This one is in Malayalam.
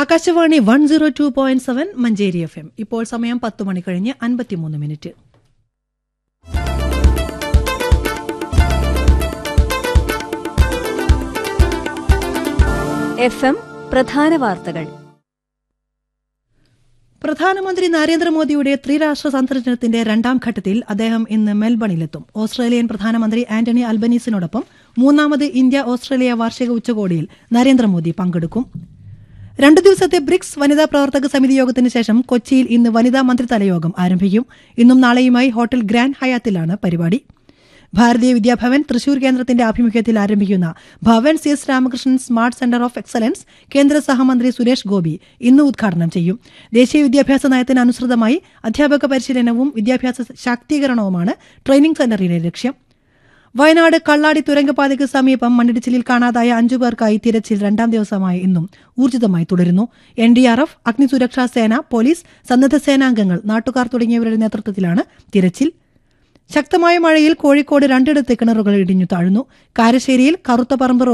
Akashvani one zero two point seven Manjeri F M ഇപ്പോൾ സമയം പത്ത് മണി കഴിഞ്ഞ് അൻപത്തിമൂന്ന് മിനിറ്റ് എഫ് എം പ്രധാന വാർത്തകൾ പ്രധാനമന്ത്രി നരേന്ദ്രമോദിയുടെ ത്രിരാഷ്ട്ര സന്ദർശനത്തിന്റെ രണ്ടാം ഘട്ടത്തിൽ അദ്ദേഹം ഇന്ന് മെൽബണിലെത്തും ഓസ്ട്രേലിയൻ പ്രധാനമന്ത്രി ആന്റണി അൽബനീസിനോടൊപ്പം മൂന്നാമത് ഇന്ത്യ ഓസ്ട്രേലിയ വാർഷിക ഉച്ചകോടിയിൽ നരേന്ദ്രമോദി പങ്കെടുക്കും രണ്ടു ദിവസത്തെ ബ്രിക്സ് വനിതാ പ്രവർത്തക സമിതി യോഗത്തിന് ശേഷം കൊച്ചിയിൽ ഇന്ന് വനിതാ മന്ത്രിതല യോഗം ആരംഭിക്കും ഇന്നും നാളെയുമായി ഹോട്ടൽ ഗ്രാൻഡ് ഹയാത്തിലാണ് പരിപാടി ഭാരതീയ വിദ്യാഭവൻ തൃശൂർ കേന്ദ്രത്തിന്റെ ആഭിമുഖ്യത്തിൽ ആരംഭിക്കുന്ന Bhavan C S Ramakrishnan smart centre of excellence കേന്ദ്ര സഹമന്ത്രി സുരേഷ് ഗോപി ഇന്ന് ഉദ്ഘാടനം ചെയ്യും ദേശീയ വിദ്യാഭ്യാസ നയത്തിന് അനുസൃതമായി അധ്യാപക പരിശീലനവും വിദ്യാഭ്യാസ ശാക്തീകരണവുമാണ് ട്രെയിനിംഗ് സെന്ററിന്റെ ലക്ഷ്യം വയനാട് കള്ളാടി തുരങ്കപാതയ്ക്ക് സമീപം മണ്ണിടിച്ചിലിൽ കാണാതായ അഞ്ചു പേർക്കായി തിരച്ചിൽ രണ്ടാം ദിവസമായി ഇന്നും ഊർജിതമായി തുടരുന്നു എൻ ഡി ആർ എഫ് അഗ്നിസുരക്ഷാ സേന പോലീസ് സന്നദ്ധ സേനാംഗങ്ങൾ നാട്ടുകാർ തുടങ്ങിയവരുടെ നേതൃത്വത്തിലാണ് തിരച്ചിൽ ശക്തമായ മഴയിൽ കോഴിക്കോട് രണ്ടിടത്ത് കിണറുകൾ ഇടിഞ്ഞു താഴ്ന്നു കാരശ്ശേരിയിൽ കറുത്തപറമ്പ്